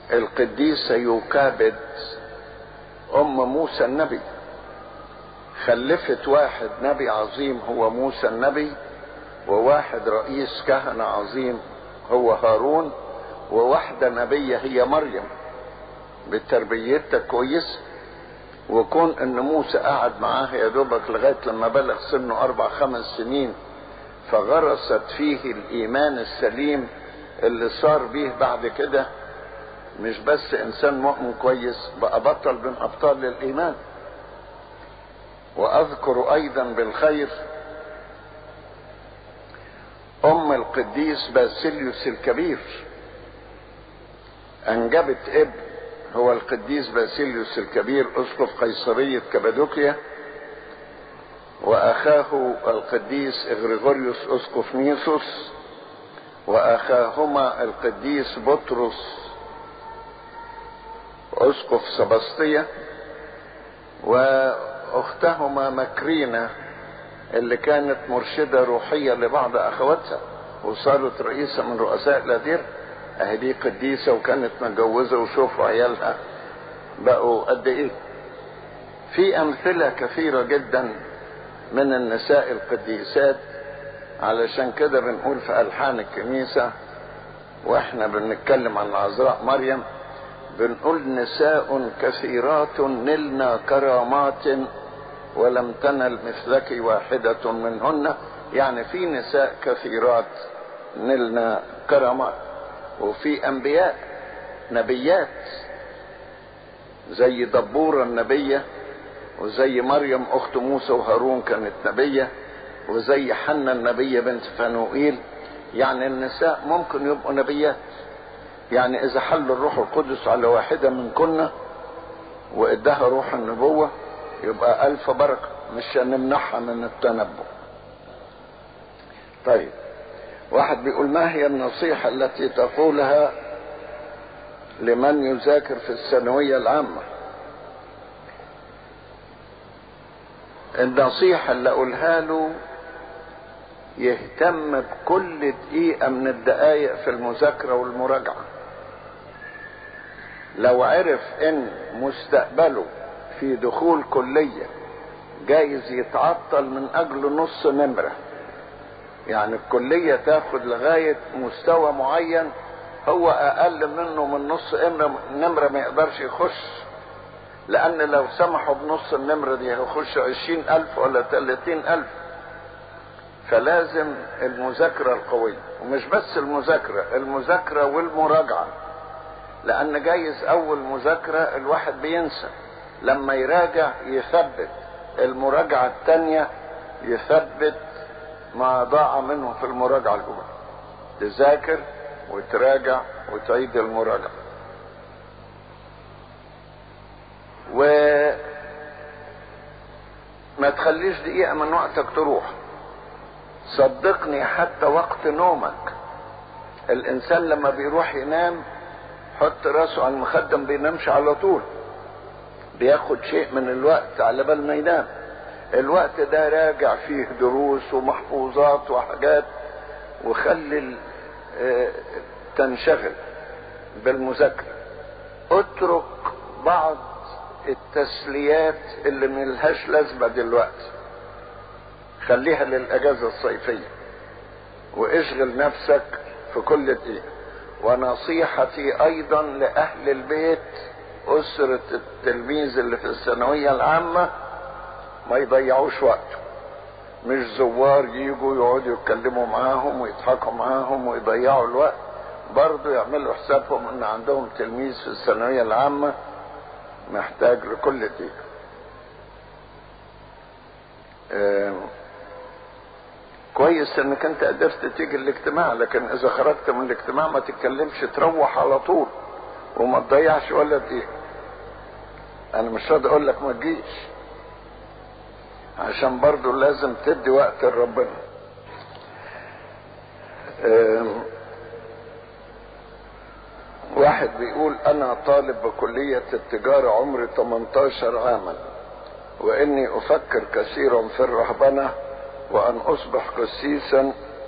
القديسة يوكابد ام موسى النبي خلفت واحد نبي عظيم هو موسى النبي وواحد رئيس كهنة عظيم هو هارون وواحدة نبية هي مريم بتربيتها كويسة وكون ان موسى قعد معاه يا دوبك لغاية لما بلغ سنه اربع خمس سنين فغرست فيه الايمان السليم اللي صار بيه بعد كده مش بس انسان مؤمن كويس بقى بطل من ابطال الايمان واذكر ايضا بالخير ام القديس باسيليوس الكبير انجبت ابن هو القديس باسيليوس الكبير اسقف قيصرية كبادوكيا واخاه القديس اغريغوريوس اسقف ميسوس واخاهما القديس بطرس اسقف سبسطية واختهما مكرينة اللي كانت مرشدة روحية لبعض اخواتها وصارت رئيسة من رؤساء الادير اهي دي قديسة وكانت متجوزة وشوفوا عيالها بقوا قد ايه في امثلة كثيرة جدا من النساء القديسات علشان كده بنقول في الحان الكنيسة واحنا بنتكلم عن العذراء مريم بنقول نساء كثيرات نلنا كرامات ولم تنل مثلك واحدة منهن يعني في نساء كثيرات نلنا كرامات وفي انبياء نبيات زي دبورة النبية وزي مريم اخت موسى وهارون كانت نبية وزي حنا النبية بنت فانوئيل يعني النساء ممكن يبقوا نبيات يعني اذا حل الروح القدس على واحدة من كنا وادها روح النبوة يبقى الف بركة مش هنمنعها من التنبؤ طيب واحد بيقول ما هي النصيحة التي تقولها لمن يذاكر في الثانوية العامة النصيحة اللي اقولها له يهتم بكل دقيقة من الدقايق في المذاكرة والمراجعة لو عرف ان مستقبله في دخول كلية جايز يتعطل من اجل نص نمره يعني الكلية تاخد لغاية مستوى معين هو اقل منه من نص نمرة ما يقدرش يخش لان لو سمحوا بنص النمرة دي هيخش عشرين الف ولا تلاتين الف فلازم المذاكرة القوية ومش بس المذاكرة المذاكرة والمراجعة لان جايز اول مذاكرة الواحد بينسى لما يراجع يثبت المراجعة التانية يثبت ما ضاع منه في المراجعة الأولى تذاكر وتراجع وتعيد المراجعة و ما تخليش دقيقة من وقتك تروح صدقني حتى وقت نومك الإنسان لما بيروح ينام حط راسه على المخدة ما بينامش على طول بياخد شيء من الوقت على بال ما ينام الوقت ده راجع فيه دروس ومحفوظات وحاجات وخلي تنشغل بالمذاكرة اترك بعض التسليات اللي ملهاش لازمة دلوقتي خليها للأجازة الصيفية واشغل نفسك في كل دقيقة ونصيحتي أيضا لأهل البيت أسرة التلميذ اللي في الثانوية العامة ما يضيعوش وقته مش زوار يجوا يقعدوا يتكلموا معاهم ويضحكوا معاهم ويضيعوا الوقت برضه يعملوا حسابهم ان عندهم تلميذ في الثانوية العامة محتاج لكل دقيقة آه كويس انك انت قدرت تيجي الاجتماع لكن اذا خرجت من الاجتماع ما تتكلمش تروح على طول وما تضيعش ولا دقيقة انا مش راضي اقول لك ما تجيش عشان برضو لازم تدي وقت لربنا واحد بيقول انا طالب بكلية التجارة عمري 18 عاما واني افكر كثيرا في الرهبنة وان اصبح قسيسا